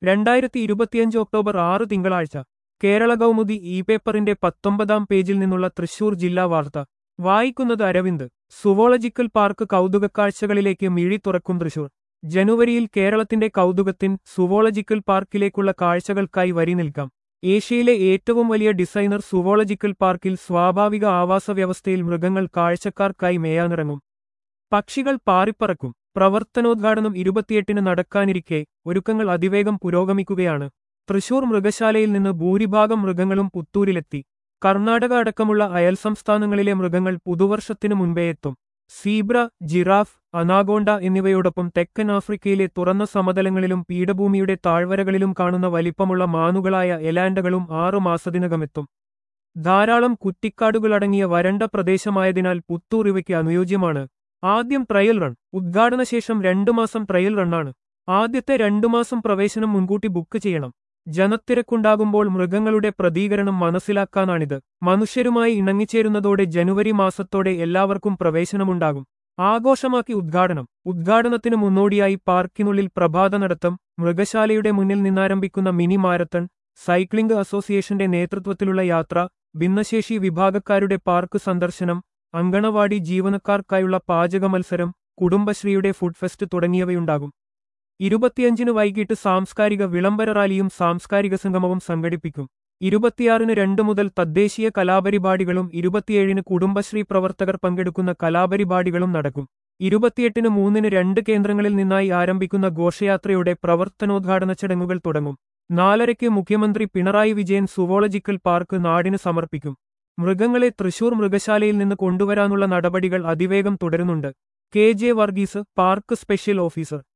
രണ്ടായിരത്തി ഇരുപത്തിയഞ്ച് ഒക്ടോബർ ആറ് തിങ്കളാഴ്ച കേരള കൗമുദി ഇ പേപ്പറിന്റെ പത്തൊമ്പതാം പേജിൽ നിന്നുള്ള തൃശൂർ ജില്ലാ വാർത്ത വായിക്കുന്നത് അരവിന്ദ് സുവോളജിക്കൽ പാർക്ക് കൗതുകക്കാഴ്ചകളിലേക്ക് മിഴി തുറക്കും തൃശൂർ ജനുവരിയിൽ കേരളത്തിന്റെ കൗതുകത്തിൻ സുവോളജിക്കൽ പാർക്കിലേക്കുള്ള കാഴ്ചകൾക്കായി വരി നിൽക്കാം ഏഷ്യയിലെ ഏറ്റവും വലിയ ഡിസൈനർ സുവോളജിക്കൽ പാർക്കിൽ സ്വാഭാവിക ആവാസ വ്യവസ്ഥയിൽ മൃഗങ്ങൾ കാഴ്ചക്കാർക്കായി മേയാനിറങ്ങും പക്ഷികൾ പാറിപ്പറക്കും പ്രവർത്തനോദ്ഘാടനം ഇരുപത്തിയെട്ടിന് നടക്കാനിരിക്കെ ഒരുക്കങ്ങൾ അതിവേഗം പുരോഗമിക്കുകയാണ് തൃശൂർ മൃഗശാലയിൽ നിന്ന് ഭൂരിഭാഗം മൃഗങ്ങളും പുത്തൂരിലെത്തി കർണാടക അടക്കമുള്ള അയൽ സംസ്ഥാനങ്ങളിലെ മൃഗങ്ങൾ പുതുവർഷത്തിനു മുൻപേ എത്തും സീബ്ര ജിറാഫ് അനാഗോണ്ട എന്നിവയോടൊപ്പം തെക്കൻ ആഫ്രിക്കയിലെ തുറന്ന സമതലങ്ങളിലും പീഠഭൂമിയുടെ താഴ്വരകളിലും കാണുന്ന വലിപ്പമുള്ള മാനുകളായ എലാൻഡകളും ആറു മാസത്തിനകമെത്തും ധാരാളം കുറ്റിക്കാടുകളടങ്ങിയ വരണ്ട പ്രദേശമായതിനാൽ പുത്തൂർ ഇവയ്ക്ക് അനുയോജ്യമാണ് ആദ്യം ട്രയൽ റൺ ഉദ്ഘാടനശേഷം രണ്ടു മാസം ട്രയൽ റണ്ണാണ് ആദ്യത്തെ രണ്ടു മാസം പ്രവേശനം മുൻകൂട്ടി ബുക്ക് ചെയ്യണം ജനത്തിരക്കുണ്ടാകുമ്പോൾ മൃഗങ്ങളുടെ പ്രതികരണം മനസ്സിലാക്കാനാണിത് മനുഷ്യരുമായി ഇണങ്ങിച്ചേരുന്നതോടെ ജനുവരി മാസത്തോടെ എല്ലാവർക്കും പ്രവേശനമുണ്ടാകും ആഘോഷമാക്കി ഉദ്ഘാടനം ഉദ്ഘാടനത്തിന് മുന്നോടിയായി പാർക്കിനുള്ളിൽ പ്രഭാത നടത്തം മൃഗശാലയുടെ മുന്നിൽ നിന്നാരംഭിക്കുന്ന മിനി മാരത്തൺ സൈക്ലിംഗ് അസോസിയേഷന്റെ നേതൃത്വത്തിലുള്ള യാത്ര ഭിന്നശേഷി വിഭാഗക്കാരുടെ പാർക്ക് സന്ദർശനം അങ്കണവാടി ജീവനക്കാർക്കായുള്ള പാചക മത്സരം കുടുംബശ്രീയുടെ ഫുഡ് ഫെസ്റ്റ് തുടങ്ങിയവയുണ്ടാകും ഇരുപത്തിയഞ്ചിന് വൈകിട്ട് സാംസ്കാരിക വിളംബര റാലിയും സാംസ്കാരിക സംഗമവും സംഘടിപ്പിക്കും ഇരുപത്തിയാറിന് രണ്ടു മുതൽ തദ്ദേശീയ കലാപരിപാടികളും ഇരുപത്തിയേഴിന് കുടുംബശ്രീ പ്രവർത്തകർ പങ്കെടുക്കുന്ന കലാപരിപാടികളും നടക്കും ഇരുപത്തിയെട്ടിന് മൂന്നിന് രണ്ട് കേന്ദ്രങ്ങളിൽ നിന്നായി ആരംഭിക്കുന്ന ഘോഷയാത്രയുടെ പ്രവർത്തനോദ്ഘാടന ചടങ്ങുകൾ തുടങ്ങും നാലരയ്ക്ക് മുഖ്യമന്ത്രി പിണറായി വിജയൻ സുവോളജിക്കൽ പാർക്ക് നാടിന് സമർപ്പിക്കും മൃഗങ്ങളെ തൃശൂർ മൃഗശാലയിൽ നിന്ന് കൊണ്ടുവരാനുള്ള നടപടികൾ അതിവേഗം തുടരുന്നുണ്ട് K J Varghese park special officer